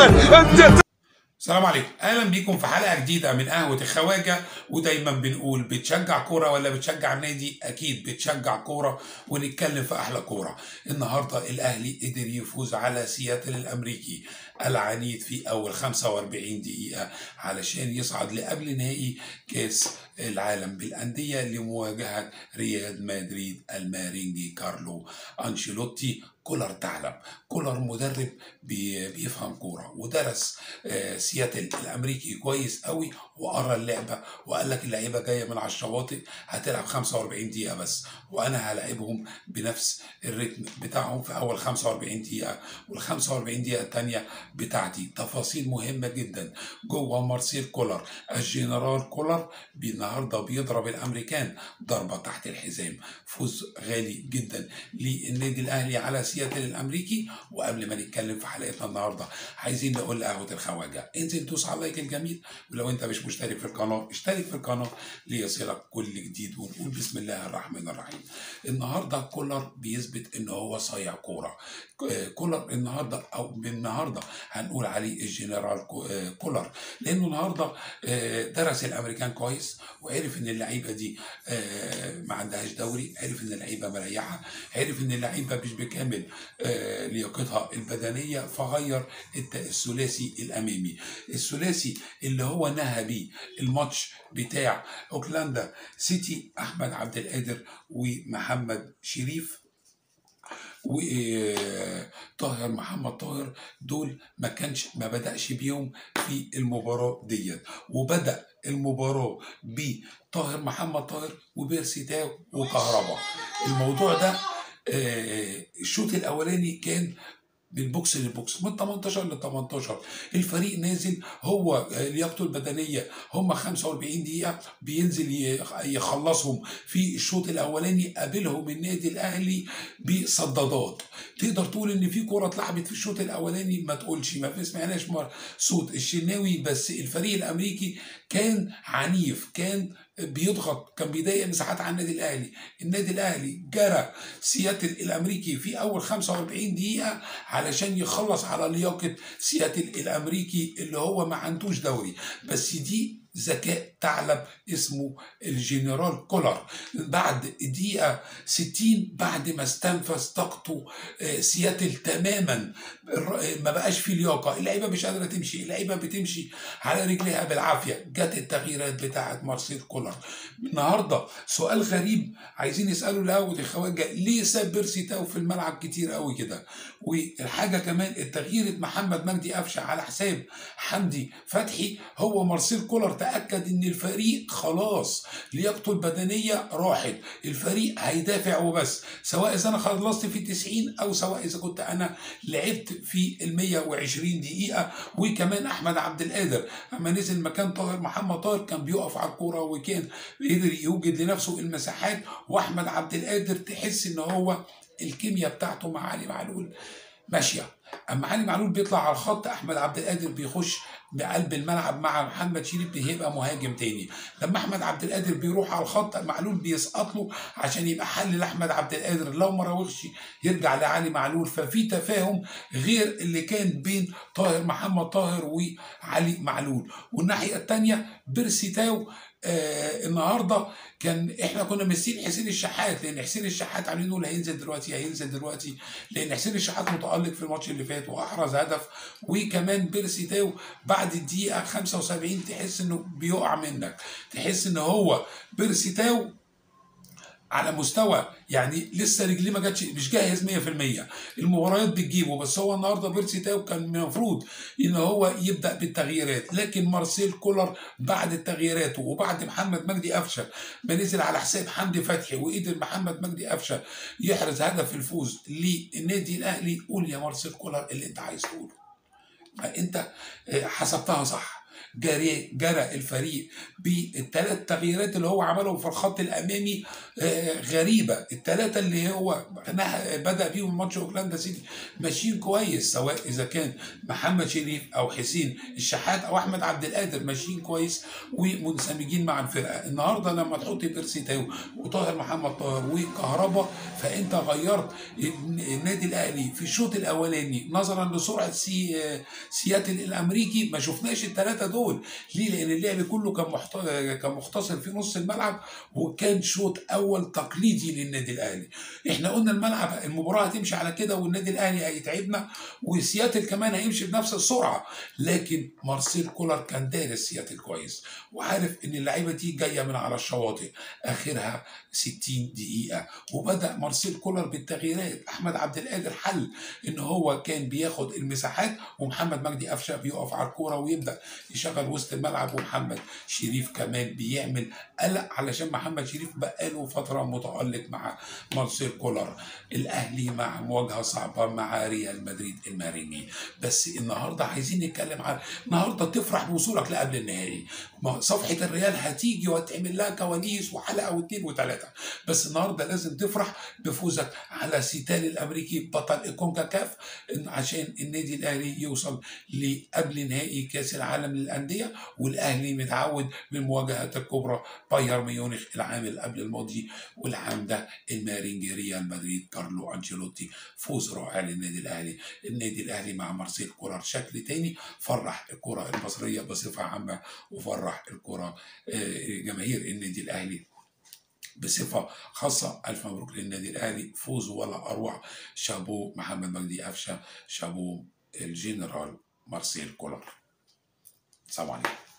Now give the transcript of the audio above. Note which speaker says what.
Speaker 1: انت
Speaker 2: السلام عليكم اهلا بيكم في حلقه جديده من قهوه الخواجه ودايما بنقول بتشجع كوره ولا بتشجع نادي اكيد بتشجع كوره ونتكلم في احلى كوره النهارده الاهلي قدر يفوز على سياتل الامريكي العنيد في اول 45 دقيقه علشان يصعد لقبل نهائي كاس العالم بالانديه لمواجهه ريال مدريد المارينجي كارلو انشيلوتي كولر تعلم كولر مدرب بي- بيفهم كوره ودرس آه، سياتل الامريكي كويس قوي وقرا اللعبه وقال لك اللعيبه جايه من على الشواطئ هتلعب 45 دقيقه بس وانا هلاعبهم بنفس الريتم بتاعهم في اول 45 دقيقه وال 45 دقيقه الثانيه بتاعتي تفاصيل مهمه جدا جوه مارسيل كولر الجنرال كولر بي- النهارده بيضرب الامريكان ضربه تحت الحزام فوز غالي جدا للنادي الاهلي على سياتل الامريكي وقبل ما نتكلم في حلقتنا النهارده عايزين نقول لقهوه الخواجه انزل دوس على اللايك الجميل ولو انت مش مشترك في القناه اشترك في القناه ليصلك كل جديد ونقول بسم الله الرحمن الرحيم النهارده كولر بيثبت ان هو صايع كوره ك- كولر النهارده او بالنهارده هنقول عليه الجنرال كو- آه، كولر لانه النهارده آه، درس الامريكان كويس وعرف ان اللعيبه دي آه، ما عندهاش دوري عرف ان اللعيبه مريحه عرف ان اللعيبه مش بكامل آه، لياقتها البدنيه فغير الت- الثلاثي الامامي الثلاثي اللي هو نهى بيه الماتش بتاع اوكلاندا سيتي احمد عبد القادر ومحمد شريف وطاهر محمد طاهر دول ما كانش ما بدأش بيهم في المباراة ديت وبدأ المباراة بطاهر محمد طاهر وبيرسي تاو وكهربا الموضوع ده آه، الشوط الاولاني كان من بوكس لبوكس من 18 ل 18 الفريق نازل هو آه، لياقته البدنيه هم 45 دقيقه بينزل ي- يخلصهم في الشوط الاولاني قابلهم النادي الاهلي بصدادات تقدر تقول ان في كره اتلعبت في الشوط الاولاني ما تقولش ما في سمعناش مر- صوت الشناوي بس الفريق الامريكي كان عنيف كان بيضغط كان بيضايق مساحات على النادي الاهلي النادي الاهلي جرى سياتل الامريكي في اول 45 دقيقه علشان يخلص على لياقه سياتل الامريكي اللي هو ما عندوش دوري بس دي ذكاء ثعلب اسمه الجنرال كولر بعد دقيقة 60 بعد ما استنفذ طاقته آه، سياتل تماما الر- آه، ما بقاش فيه لياقة اللعيبة مش قادرة تمشي اللعيبة بتمشي على رجليها بالعافية جت التغييرات بتاعة مارسيل كولر النهاردة سؤال غريب عايزين يسألوا لهوة الخواجة ليه ساب بيرسي تاو في الملعب كتير قوي كده والحاجة كمان التغيير محمد مجدي قفشة على حساب حمدي فتحي هو مارسيل كولر تأكد ان الفريق خلاص لياقته البدنية راحت الفريق هيدافع وبس سواء اذا انا خلصت في 90 او سواء اذا كنت انا لعبت في ال 120 دقيقة وكمان احمد عبد القادر اما نزل مكان طاهر محمد طاهر كان بيقف على الكورة وكان قدر يوجد لنفسه المساحات واحمد عبد القادر تحس ان هو الكيمياء بتاعته مع علي معلول ماشيه اما علي معلول بيطلع على الخط احمد عبد القادر بيخش بقلب الملعب مع محمد شريف بيبقى مهاجم تاني لما احمد عبد القادر بيروح على الخط معلول بيسقط له عشان يبقى حل لاحمد عبد القادر لو ما راوغش يرجع لعلي معلول ففي تفاهم غير اللي كان بين طاهر محمد طاهر وعلي معلول والناحيه الثانيه بيرسي تاو آه النهارده كان احنا كنا ماسكين حسين الشحات لان حسين الشحات عاملين نقول هينزل دلوقتي هينزل دلوقتي لان حسين الشحات متالق في الماتش اللي فات واحرز هدف وكمان بيرسي تاو بعد الدقيقه 75 تحس انه بيقع منك تحس ان هو بيرسي تاو على مستوى يعني لسه رجليه ما جاتش مش جاهز 100% المباريات بتجيبه بس هو النهارده بيرسي تاو كان المفروض ان هو يبدا بالتغييرات لكن مارسيل كولر بعد التغييرات وبعد محمد مجدي قفشه ما نزل على حساب حمدي فتحي وقدر محمد مجدي قفشه يحرز هدف الفوز للنادي الاهلي قول يا مارسيل كولر اللي انت عايز تقوله ما انت آه، حسبتها صح جري جرى الفريق بالثلاث تغييرات اللي هو عملهم في الخط الامامي آه، غريبه الثلاثه اللي هو نح- بدا بيهم ماتش اوكلاند سيتي ماشيين كويس سواء اذا كان محمد شريف او حسين الشحات او احمد عبد القادر ماشيين كويس ومنسجمين مع الفرقه النهارده لما تحط بيرسي تاو وطاهر محمد طاهر وكهربا فانت غيرت النادي الاهلي في الشوط الاولاني نظرا لسرعه سي سياتل الامريكي ما شفناش الثلاثه دول ليه لان اللعب كله كان محت... كان مختصر في نص الملعب وكان شوط اول تقليدي للنادي الاهلي احنا قلنا الملعب المباراه هتمشي على كده والنادي الاهلي هيتعبنا وسياتل كمان هيمشي بنفس السرعه لكن مارسيل كولر كان دارس سياتل كويس وعارف ان اللعيبه دي جايه من على الشواطئ اخرها 60 دقيقه وبدا مارسيل كولر بالتغييرات احمد عبد القادر حل ان هو كان بياخد المساحات ومحمد مجدي قفشه بيقف على الكوره ويبدا يشغل وسط الملعب ومحمد شريف كمان بيعمل قلق علشان محمد شريف بقاله فتره متالق مع مارسيل كولر الاهلي مع مواجهه صعبه مع ريال مدريد الماريني بس النهارده عايزين نتكلم عن النهارده تفرح بوصولك لقبل النهائي ما صفحه الريال هتيجي وهتعمل لها كواليس وحلقه واثنين وثلاثه بس النهارده لازم تفرح بفوزك على سيتال الامريكي بطل الكونكا كاف إن- عشان النادي الاهلي يوصل لقبل نهائي كاس العالم للانديه والاهلي متعود بالمواجهات الكبرى بايرن ميونخ العام اللي قبل الماضي والعام ده المارينجي ريال مدريد كارلو انشيلوتي فوز رائع للنادي الاهلي النادي الاهلي مع مارسيل كولر شكل تاني فرح الكره المصريه بصفه عامه وفرح الكره آه، جماهير النادي الاهلي بصفه خاصه الف مبروك للنادي الاهلي فوز ولا اروع شابو محمد مجدي قفشه شابو الجنرال مارسيل كولر السلام عليكم